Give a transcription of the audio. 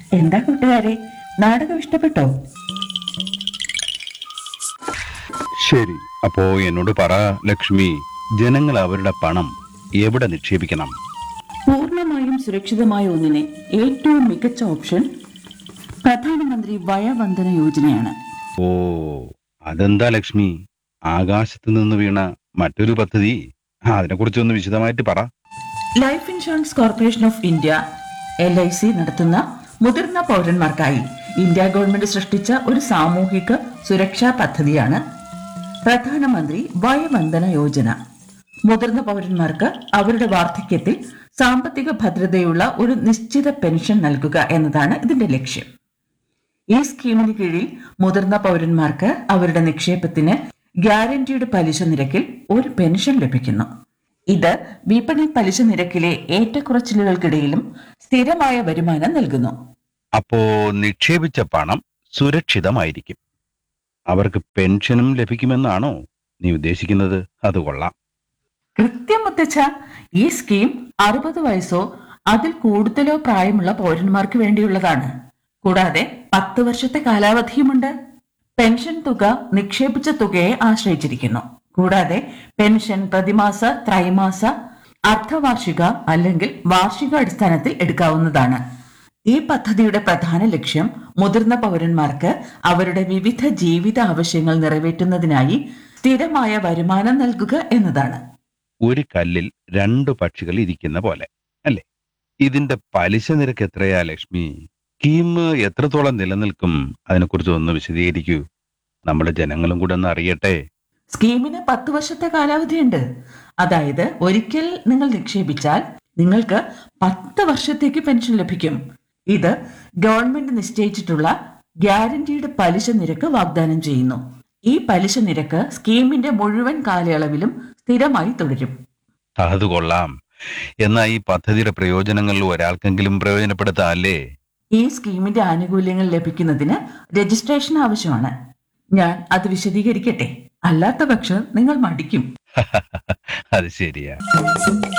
എന്താ കൂട്ടുകാരെ നാടകം ഇഷ്ടപ്പെട്ടോ ശരി അപ്പോ എന്നോട് പറ ലക്ഷ്മി ജനങ്ങൾ അവരുടെ പണം എവിടെ നിക്ഷേപിക്കണം പൂർണ്ണമായും സുരക്ഷിതമായ ഒന്നിനെ ഏറ്റവും മികച്ച ഓപ്ഷൻ പ്രധാനമന്ത്രി വയവന്ദന യോജനയാണ് ഓ അതെന്താ ലക്ഷ്മി ആകാശത്ത് നിന്ന് വീണ മറ്റൊരു പദ്ധതി ആ, അതിനെക്കുറിച്ചൊന്ന് വിശദമായിട്ട് പറ life insurance corporation of India L I C നടത്തുന്ന മുതിർന്ന പൗരന്മാർക്കായി ഇന്ത്യ ഗവൺമെന്റ് സൃഷ്ടിച്ച ഒരു സാമൂഹിക സുരക്ഷാ പദ്ധതിയാണ് പ്രധാനമന്ത്രി വയവന്ദന യോജന മുതിർന്ന പൗരന്മാർക്ക് അവരുടെ വാർദ്ധക്യത്തിൽ സാമ്പത്തിക ഭദ്രതയുള്ള ഒരു നിശ്ചിത പെൻഷൻ നൽകുക എന്നതാണ് ഇതിന്റെ ലക്ഷ്യം ഈ സ്കീമിന് കീഴിൽ മുതിർന്ന പൗരന്മാർക്ക് അവരുടെ നിക്ഷേപത്തിന് ഗ്യാരണ്ടിയുടെ പലിശ നിരക്കിൽ ഒരു പെൻഷൻ ലഭിക്കുന്നു ഇത് വിപണി പലിശ നിരക്കിലെ ഏറ്റക്കുറച്ചിലുകൾക്കിടയിലും സ്ഥിരമായ വരുമാനം നൽകുന്നു അപ്പോ നിക്ഷേപിച്ച പണം സുരക്ഷിതമായിരിക്കും അവർക്ക് പെൻഷനും ലഭിക്കുമെന്നാണോ നീ ഉദ്ദേശിക്കുന്നത് അത് കൊള്ളാം കൃത്യം മുത്തച്ഛ ഈ സ്കീം അറുപത് വയസ്സോ അതിൽ കൂടുതലോ പ്രായമുള്ള പൗരന്മാർക്ക് വേണ്ടിയുള്ളതാണ് കൂടാതെ പത്ത് വർഷത്തെ കാലാവധിയുമുണ്ട് പെൻഷൻ തുക നിക്ഷേപിച്ച തുകയെ ആശ്രയിച്ചിരിക്കുന്നു കൂടാതെ പെൻഷൻ പ്രതിമാസ ത്രൈമാസ അർദ്ധവാർഷിക അല്ലെങ്കിൽ വാർഷിക അടിസ്ഥാനത്തിൽ എടുക്കാവുന്നതാണ് ഈ പദ്ധതിയുടെ പ്രധാന ലക്ഷ്യം മുതിർന്ന പൗരന്മാർക്ക് അവരുടെ വിവിധ ജീവിത ആവശ്യങ്ങൾ നിറവേറ്റുന്നതിനായി സ്ഥിരമായ വരുമാനം നൽകുക എന്നതാണ് ഒരു കല്ലിൽ രണ്ടു പക്ഷികൾ ഇരിക്കുന്ന പോലെ അല്ലേ ഇതിന്റെ പലിശ നിരക്ക് എത്രയാ ലക്ഷ്മി സ്കീം എത്രത്തോളം നിലനിൽക്കും അതിനെക്കുറിച്ച് ഒന്ന് വിശദീകരിക്കൂ നമ്മുടെ ജനങ്ങളും കൂടെ ഒന്ന് അറിയട്ടെ സ്കീമിന് പത്ത് വർഷത്തെ കാലാവധിയുണ്ട് അതായത് ഒരിക്കൽ നിങ്ങൾ നിക്ഷേപിച്ചാൽ നിങ്ങൾക്ക് പത്ത് വർഷത്തേക്ക് പെൻഷൻ ലഭിക്കും ഇത് ഗവൺമെന്റ് നിശ്ചയിച്ചിട്ടുള്ള ഗ്യാരണ്ടിയുടെ പലിശ നിരക്ക് വാഗ്ദാനം ചെയ്യുന്നു ഈ പലിശ നിരക്ക് സ്കീമിന്റെ മുഴുവൻ കാലയളവിലും സ്ഥിരമായി തുടരും അത് കൊള്ളാം എന്നാ ഈ പദ്ധതിയുടെ പ്രയോജനങ്ങൾ ഒരാൾക്കെങ്കിലും പ്രയോജനപ്പെടുത്താം അല്ലേ ഈ സ്കീമിന്റെ ആനുകൂല്യങ്ങൾ ലഭിക്കുന്നതിന് രജിസ്ട്രേഷൻ ആവശ്യമാണ് ഞാൻ അത് വിശദീകരിക്കട്ടെ അല്ലാത്ത പക്ഷം നിങ്ങൾ മടിക്കും അത് ശരിയാ